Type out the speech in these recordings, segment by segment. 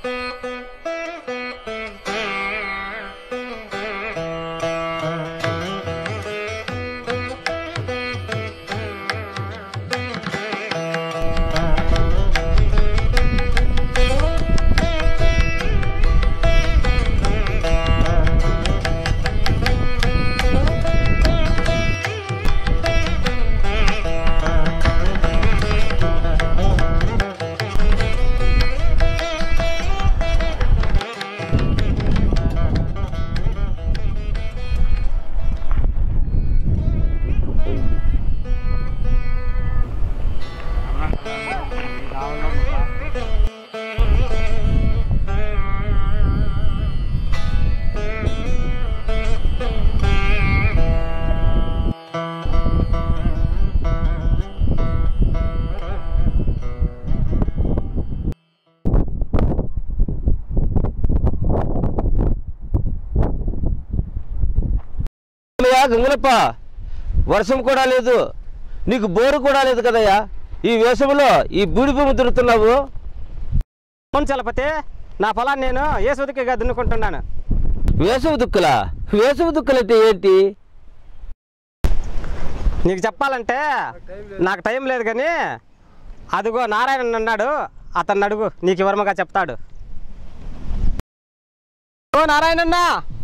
అమ్మయ్యా గంగులప్ప వర్షం కూడా లేదు నీకు బోరు కూడా లేదు కదయ్యా ఈ వేసవిలో ఈ బూడి భూమి తిరుగుతున్నావు అవును చలపతి నా పొలాన్ని నేను ఏ సుదికిగా దున్నుకుంటున్నాను వేసవి దుక్కులా వేసవి దుక్కులంటే ఏంటి నీకు చెప్పాలంటే నాకు టైం లేదు కానీ అదిగో నారాయణ అన్నాడు అతన్ని అడుగు నీకు వివరముగా చెప్తాడు ఓ నారాయణన్న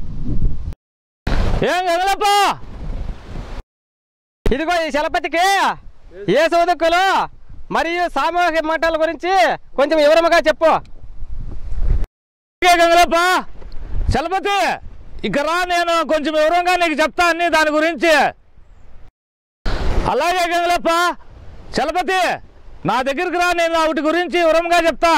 ఏం గంగలప్ప ఇదిగో ఈ చలపతికి ఏ సోదకులు మరియు సామూహిక మంటల గురించి కొంచెం వివరముగా చెప్పు ఏ గంగలప్ప చలపతి ఇక్కడ రా, నేను కొంచెం వివరంగా నీకు చెప్తా అన్ని దాని గురించి అలాగే గంగలప్ప చలపతి నా దగ్గరికి రా నేను వాటి గురించి వివరంగా చెప్తా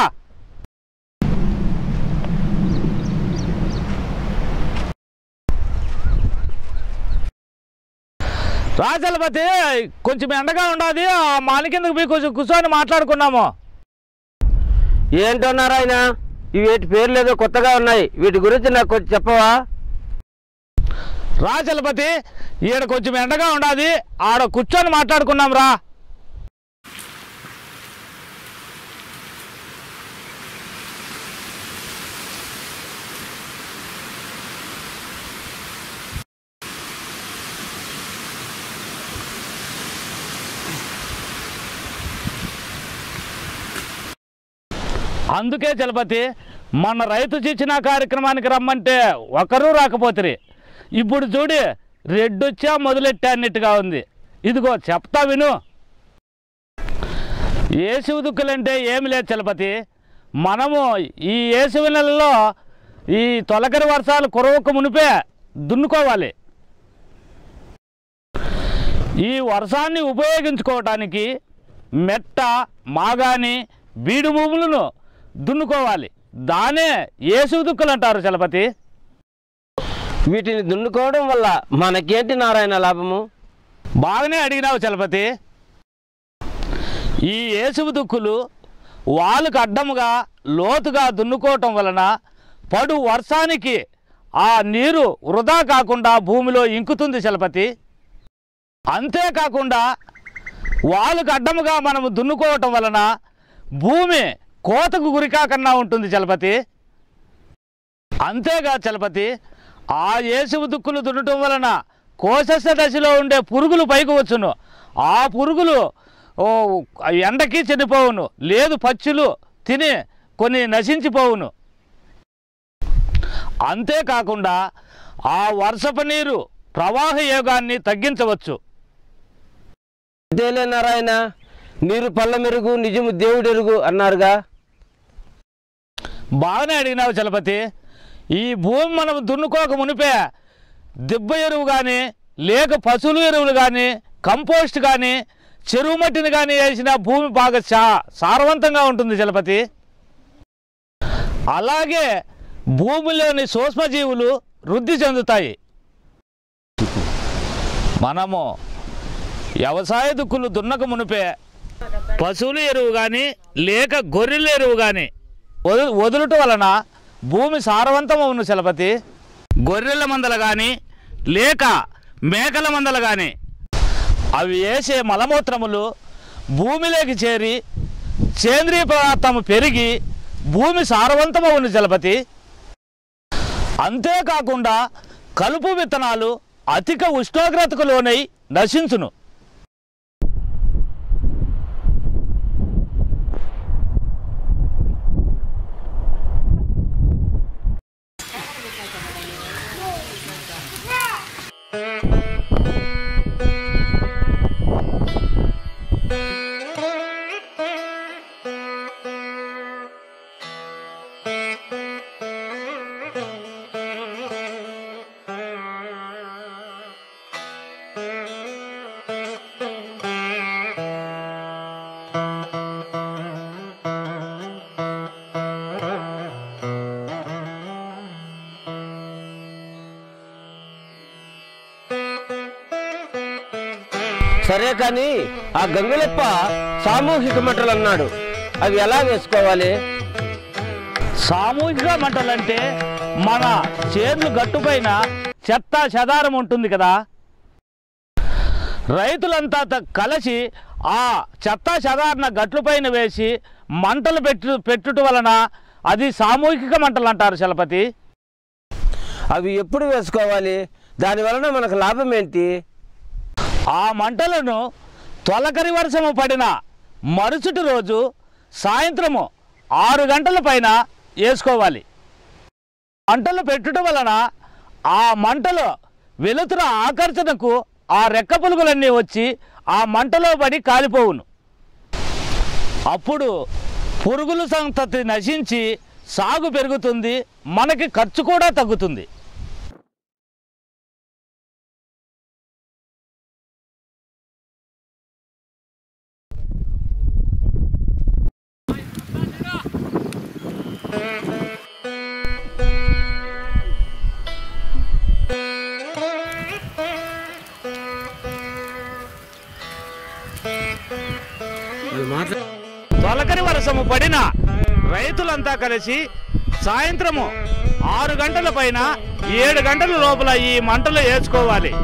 రా చలపతి కొంచెం ఎండగా ఉండాది ఆ మాని కిందకి పోయి కొంచెం కూర్చొని మాట్లాడుకున్నాము ఏంటో నారాయణ ఇవి వీటి పేర్లు ఏదో కొత్తగా ఉన్నాయి వీటి గురించి నాకు కొంచెం చెప్పవా రా చలపతి ఈడ కొంచెం ఎండగా ఉండాది ఆడ కూర్చొని మాట్లాడుకున్నాం రా అందుకే చలపతి మన రైతు చిచ్చిన కార్యక్రమానికి రమ్మంటే ఒకరూ రాకపోతురి ఇప్పుడు చూడి రెడ్డొచ్చా మొదలెట్టా అన్నట్టుగా ఉంది ఇదిగో చెప్తా విను ఏసువు దుక్కులంటే ఏమి లేదు చలపతి మనము ఈ ఏసువు నెలలో ఈ తొలకరి వర్షాలు కురవక మునిపే దున్నుకోవాలి ఈ వర్షాన్ని ఉపయోగించుకోవటానికి మెట్ట మాగాని బీడు భూములను దున్నుకోవాలి దానే ఏసువు దుక్కులు అంటారు చలపతి వీటిని దున్నుకోవడం వల్ల మనకేంటి నారాయణ లాభము బాగానే అడిగినావు చలపతి ఈ ఏసువు దుక్కులు వాలుకు అడ్డముగా లోతుగా దున్నుకోవటం వలన పడు వర్షానికి ఆ నీరు వృధా కాకుండా భూమిలో ఇంకుతుంది చలపతి అంతేకాకుండా వాలుకు అడ్డముగా మనము దున్నుకోవటం వలన భూమి కోతకు గురికాకుండా ఉంటుంది చలపతి అంతేగా చలపతి ఆ ఏసువు దుక్కులు దున్నటం వలన కోశస్థ దశలో ఉండే పురుగులు పైకి వచ్చును ఆ పురుగులు ఓ ఎండకి చనిపోవును లేదు పచ్చులు తిని కొన్ని నశించిపోవును అంతేకాకుండా ఆ వర్షపు నీరు ప్రవాహ యోగాన్ని తగ్గించవచ్చు అంతేలే నారాయణ నీరు పళ్ళ మెరుగు నిజము దేవుడెరుగు అన్నారుగా బాగానే అడిగినావు చలపతి ఈ భూమి మనం దున్నుకోక మునిపే దిబ్బ ఎరువు కానీ లేక పశువుల ఎరువులు కానీ కంపోస్ట్ కానీ చెరువు మట్టిని కానీ వేసిన భూమి బాగా సా సారవంతంగా ఉంటుంది చలపతి అలాగే భూమిలోని సూక్ష్మజీవులు వృద్ధి చెందుతాయి మనము వ్యవసాయ దుక్కులు దున్నక మునిపే పశువుల ఎరువు కానీ లేక గొర్రెల ఎరువు కానీ వదు వదులుట వలన భూమి సారవంతమవును చలపతి గొర్రెల మందలు కానీ లేక మేకల మందలు కానీ అవి వేసే మలమూత్రములు భూమిలోకి చేరి సేంద్రియ పదార్థము పెరిగి భూమి సారవంతమవును జలపతి అంతేకాకుండా కలుపు విత్తనాలు అధిక ఉష్ణోగ్రతకు లోనై నశించును సరే కానీ ఆ గంగులప్ప సామూహిక మంటలు అన్నాడు అవి ఎలా వేసుకోవాలి సామూహిక మంటలంటే మన చేర్లు గట్టుపైన చెత్త చెదారం ఉంటుంది కదా రైతులంతా త- కలిసి ఆ చెత్త చెదారణ గట్లపైన వేసి మంటలు పెట్టు పెట్టుట వలన అది సామూహిక మంటలు అంటారు చలపతి అవి ఎప్పుడు వేసుకోవాలి దాని వలన మనకు లాభం ఏంటి ఆ మంటలను తొలకరి వర్షము పడిన మరుసటి రోజు సాయంత్రము ఆరు గంటల పైన వేసుకోవాలి మంటలు పెట్టుట వలన ఆ మంటలో వెలుతురు ఆకర్షణకు ఆ రెక్క పులుగులన్నీ వచ్చి ఆ మంటలో పడి కాలిపోవును అప్పుడు పురుగుల సంతతి నశించి సాగు పెరుగుతుంది మనకి ఖర్చు కూడా తగ్గుతుంది తొలకరి వర్షము పడిన రైతులంతా కలిసి సాయంత్రము ఆరు గంటల పైన ఏడు గంటల లోపల ఈ మంటలు వేసుకోవాలి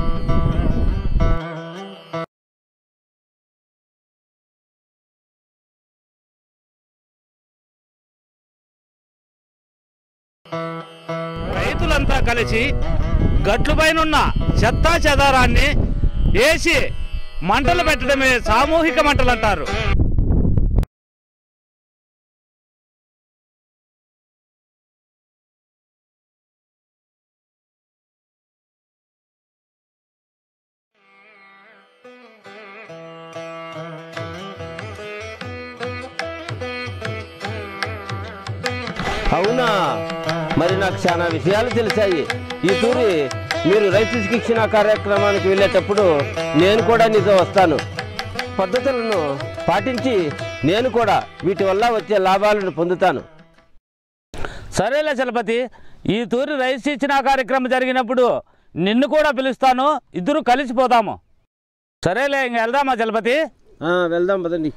రైతులంతా కలిసి గట్లు పైనున్న చెత్తా చెదారాన్ని వేసి మంటలు పెట్టడమే సామూహిక మంటలు అంటారు అవునా మరి నాకు చాలా విషయాలు తెలిసాయి ఈ తూరి మీరు రైతు శిక్షణ కార్యక్రమానికి వెళ్ళేటప్పుడు నేను కూడా నీతో వస్తాను పద్ధతులను పాటించి నేను కూడా వీటి వల్ల వచ్చే లాభాలను పొందుతాను సరేలే చలపతి ఈ తూరి రైస్ ఇచ్చిన కార్యక్రమం జరిగినప్పుడు నిన్ను కూడా పిలుస్తాను ఇద్దరు కలిసిపోదాము సరేలే ఇంక వెళ్దామా చలపతి ఆ, వెళ్దాం పదండి